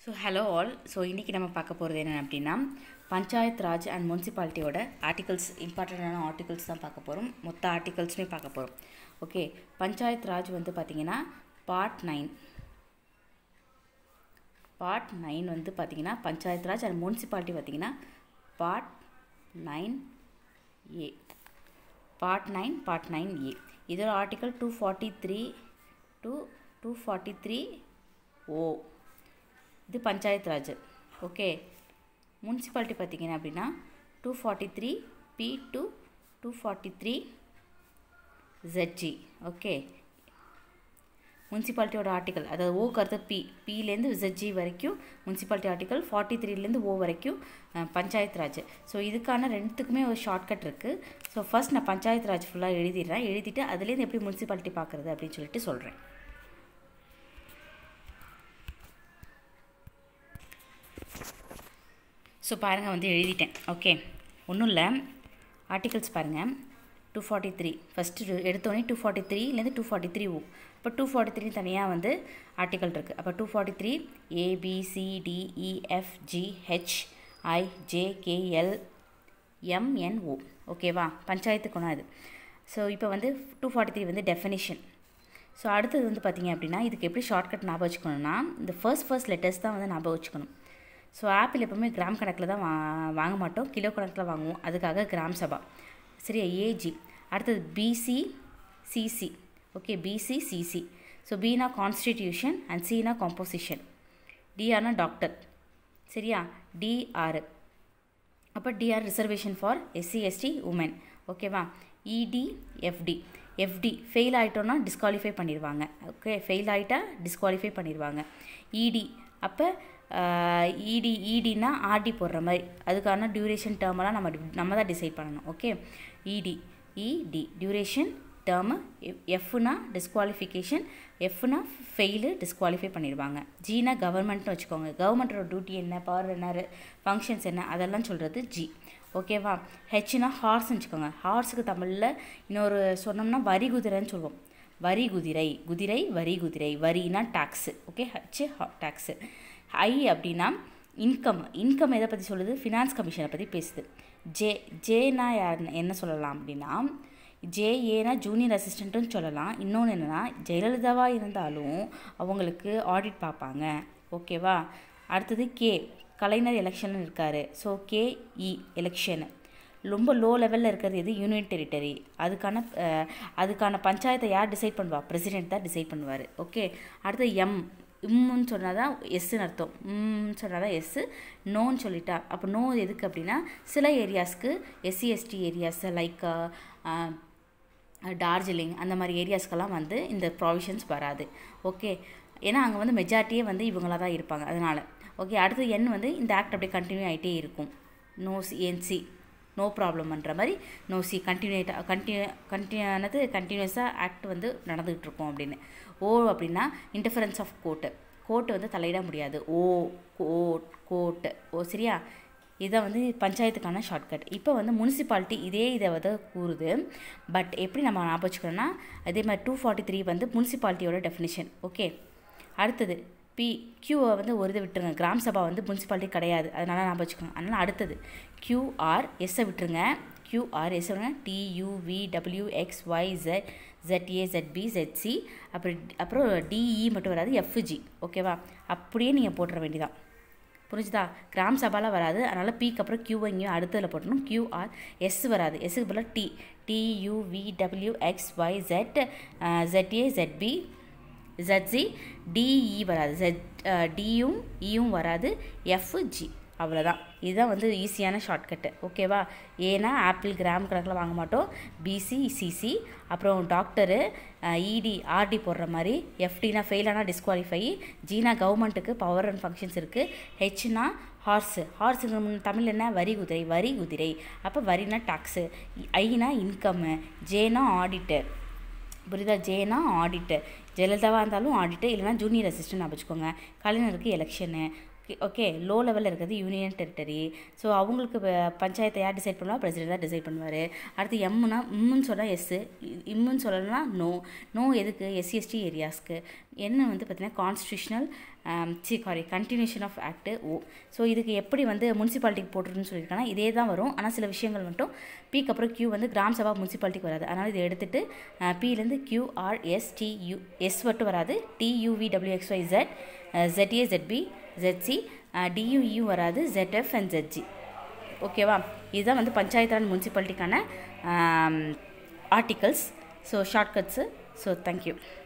so hello all so இன்றைக்கி நம்ம பார்க்க போகிறது என்ன அப்படின்னா பஞ்சாயத் ராஜ் அண்ட் முனிசிபாலிட்டியோட ஆர்டிகல்ஸ் இம்பார்ட்டண்ட்டான ஆர்டிகல்ஸ் தான் பார்க்க போகிறோம் மொத்த ஆர்டிகல்ஸுமே பார்க்க போகிறோம் ஓகே பஞ்சாயத் ராஜ் வந்து பார்த்திங்கன்னா பார்ட் நைன் பார்ட் நைன் வந்து பார்த்திங்கன்னா பஞ்சாயத் ராஜ் அண்ட் முனிசிபாலிட்டி பார்த்திங்கன்னா part nine A part nine part nine A இதோட article two forty three to two forty three O இது பஞ்சாயத் ராஜ் ஓகே முனிசிபாலிட்டி பார்த்தீங்கன்னா அப்படின்னா two forty three B to two forty three ZG okay முனிசிபாலிட்டியோட article அதாவது O கருத்து B பிலேருந்து ZG வரைக்கும் municipality article forty த்ரீலேருந்து ஓ வரைக்கும் அஹ், பஞ்சாயத் ராஜ் ஸோ இதுக்கான ரெண்டுத்துக்குமே ஒரு ஷார்ட்கட் இருக்குது ஸோ ஃபர்ஸ்ட் நான் பஞ்சாயத் ராஜ் ஃபுல்லாக எழுதிடுறேன் எழுதிட்டு அதுலேருந்து எப்படி முனிசிபாலிட்டி பார்க்குறது அப்படின்னு சொல்லிட்டு சொல்கிறேன் ஸோ பாருங்கள் வந்து எழுதிட்டேன் ஓகே ஒன்றும் இல்லை ஆர்டிகல்ஸ் பாருங்கள் டூ ஃபார்ட்டி த்ரீ ஃபஸ்ட்டு எடுத்தோடனே டூ ஃபார்ட்டி த்ரீலேருந்து டூ ஃபார்ட்டி த்ரீ ஓ இப்போ டூ ஃபார்ட்டி த்ரீ தனியாக வந்து ஆர்டிகல் இருக்குது அப்போ two forty three ABCDEFGH I J KL MNO ஓகேவா பஞ்சாயத்து குணம் இது ஸோ இப்போ வந்து டூ ஃபார்ட்டி த்ரீ வந்து டெஃபினிஷன் ஸோ அடுத்தது வந்து பார்த்தீங்க அப்படின்னா இதுக்கு எப்படி ஷார்ட்கட் ஞாபகம் வச்சுக்கணும்னா இந்த ஃபர்ஸ்ட் ஃபர்ஸ்ட் லெட்டர்ஸ் தான் வந்து ஞாபகம் வச்சுக்கணும் ஸோ ஆப்பிள் எப்போவுமே கிராம் கணக்கில் தான் வா வாங்க மாட்டோம் கிலோ கணக்கில் வாங்குவோம் அதுக்காக கிராம் சபா சரியா ஏஜி அடுத்தது BC CC okay BC CC so பீனா கான்ஸ்டிடியூஷன் அண்ட் சினா காம்போசிஷன் டிஆர்னா டாக்டர் சரியா டிஆர் அப்போ DR reservation for SC ST women ஓகேவா இடி எஃப்டி எஃப்டி ஃபெயில் ஆகிட்டோன்னா டிஸ்குவாலிஃபை பண்ணிடுவாங்க ஓகே ஃபெயில் ஆகிட்டா டிஸ்குவாலிஃபை பண்ணிடுவாங்க இடி அப்போ இடி இடினா ஆர்டி போடுற மாதிரி அதுக்கான டியூரேஷன் டேர்மெல்லாம் நம்ம டி- நம்ம தான் டிசைட் பண்ணணும் okay ED ED duration term எஃப்னா டிஸ்குவாலிஃபிகேஷன் எஃப்னா ஃபெயிலு டிஸ்குவாலிஃபை பண்ணிடுவாங்க ஜினா கவர்மெண்ட்னு வச்சுக்கோங்க கவர்மெண்ட்டோட டியூட்டி என்ன பவர் என்ன ஃபங்க்ஷன்ஸ் என்ன அதெல்லாம் சொல்கிறது ஜி ஓகேவா ஹெச்னா ஹார்ஸ்னு வச்சுக்கோங்க ஹார்ஸுக்கு தமிழில் இன்னொரு சொன்னோம்னா வரி குதிரைன்னு சொல்லுவோம் வரி குதிரை குதிரை வரி குதிரை வரினா tax okay H tax I அப்படின்னா இன்கம் இன்கம் எதை பற்றி சொல்லுது ஃபினான்ஸ் கமிஷனை பற்றி பேசுது ஜே ஜேனா யார் என்ன சொல்லலாம் அப்படின்னா ஜேஏனா ஜூனியர் அசிஸ்டண்ட்டுன்னு சொல்லலாம் இன்னொன்று என்னென்னா ஜெயலலிதாவாக இருந்தாலும் அவங்களுக்கு ஆடிட் பார்ப்பாங்க ஓகேவா அடுத்தது கே கலைஞர் எலெக்ஷன் இருக்கார் ஸோ கேஇ எலெக்ஷனு ரொம்ப லோ லெவலில் இருக்கிறது எது யூனியன் டெரிட்டரி அதுக்கான அஹ், அதுக்கான பஞ்சாயத்தை யார் டிசைட் பண்ணுவா பிரசிடென்ட் தான் டிசைட் பண்ணுவார் ஓகே அடுத்து எம் இம்முன்னு சொன்னால் தான் எஸ்ஸுன்னு அர்த்தம் ம்னு சொன்னால் தான் எஸ்ஸு நோன்னு சொல்லிட்டா அப்போ நோ எதுக்கு அப்படின்னா சில ஏரியாஸ்க்கு SC ST areas like Darjeeling அந்த மாதிரி ஏரியாஸ்க்கெல்லாம் வந்து இந்த ப்ராவிஷன்ஸ் வராது ஓகே ஏன்னா அங்கே வந்து மெஜாரிட்டியே வந்து இவங்களாக தான் இருப்பாங்க அதனால் ஓகே அடுத்து என் வந்து இந்த ஆக்ட் அப்படியே கண்டினியூ ஆகிட்டே இருக்கும் நோ சி என்சி நோ ப்ராப்ளம்ன்ற மாதிரி நோ சி கண்டினியூட்டா கண்டினியூ கண்டினியூனது கண்டினியூஸாக ஆக்ட் வந்து நடந்துகிட்டு இருக்கும் அப்படின்னு ஓ அப்படின்னா இன்டர்ஃபரன்ஸ் ஆஃப் கோர்ட்டு கோர்ட்டு வந்து தலையிட முடியாது ஓ கோட் கோர்ட்டு ஓ சரியா இதான் வந்து பஞ்சாயத்துக்கான ஷார்ட்கட் இப்போ வந்து முனிசிபாலிட்டி இதே இதை வந்து கூறுது பட் எப்படி நம்ம ஞாபகம் வச்சுக்கணும்னா அதே மாதிரி டூ ஃபார்ட்டி த்ரீ வந்து முனிசிபாலிட்டியோட டெஃபினிஷன் ஓகே அடுத்தது பி கியூவை வந்து ஒரு இதை விட்டுருங்க கிராம் சபா வந்து முனிசிபாலிட்டி கிடையாது அதனால ஞாபகம் வச்சுக்கோங்க அதனால் அடுத்தது கியூஆர் எஸ்ஸை விட்டுருங்க QR S TUV W X Y Z ZA ZB ZC அப்புறம் அப்புறம் டிஇ மட்டும் வராது எஃப்ஜி ஓகேவா அப்படியே நீங்கள் போட்டுற வேண்டியதான் புரிஞ்சுதா கிராம் சபாலாம் வராது அதனால் பிக்கு அப்புறம் கியூ இங்கேயும் அடுத்ததில் போட்டணும் கியூஆர் எஸ் வராது எஸ்ஸுக்கு பதிலாக T TUV W X Y Z ZA ZB ZC DE வராது Z டியும் இயும் வராது எஃப்ஜி அவ்வளோதான் இதுதான் வந்து ஈஸியான ஷார்ட்கட்டு ஓகேவா ஏன்னா ஆப்பிள் கிராம் கணக்கில் வாங்க மாட்டோம் பிசி சிசி அப்புறம் டாக்டரு இடி ஆர்டி போடுற மாதிரி எஃப்டினா ஃபெயில் ஆனால் டிஸ்குவாலிஃபை ஜீனா கவர்மெண்ட்டுக்கு பவர் அண்ட் ஃபங்க்ஷன்ஸ் இருக்குது ஹெச்னா ஹார்ஸு ஹார்ஸுக்கு தமிழ் என்ன வரி குதிரை வரி குதிரை அப்போ வரினா டாக்ஸு ஐனா இன்கம்மு ஜேனா ஆடிட்டு புரியுதா ஜேனா ஆடிட்டர் ஜெயலலிதாவாக இருந்தாலும் ஆடிட்டர் இல்லைனா ஜூனியர் அசிஸ்டன்ட் வச்சுக்கோங்க கலைஞருக்கு எலெக்ஷனு ஓகே லோ லெவலில் இருக்கிறது யூனியன் டெரிட்டரி ஸோ அவங்களுக்கு ப- பஞ்சாயத்தை யார் டிசைட் பண்ணுவா பிரசிடென்ட் தான் டிசைட் பண்ணுவார் அடுத்து எம்முனா இம்முன்னு சொன்னால் எஸ்ஸு இம்முன்னு சொல்லலைன்னா நோ நோ எதுக்கு எஸ்சிஎஸ்டி ஏரியாஸ்க்கு என்ன வந்து பார்த்தீங்கன்னா constitutional C sorry continuation of act O so இதுக்கு எப்படி வந்து முனிசிபாலிட்டிக்கு போட்டுருன்னு சொல்லியிருக்காங்கன்னா இதே தான் வரும் ஆனால் சில விஷயங்கள் மட்டும் பிக்கு அப்புறம் கியூ வந்து கிராம் சபா முனிசிபாலிட்டிக்கு வராது அதனால் இதை எடுத்துட்டு பிலேருந்து Q R S TU S மட்டும் வராது TUV WXY Z ZA ZB ZC டியூஇயூ வராது ZF அண்ட் ZG ஓகேவா இதுதான் வந்து பஞ்சாயத்து அண்ட் முனிசிபாலிட்டிக்கான ஆர்டிகல்ஸ் ஸோ ஷார்ட்கட்ஸு ஸோ தேங்க்யூ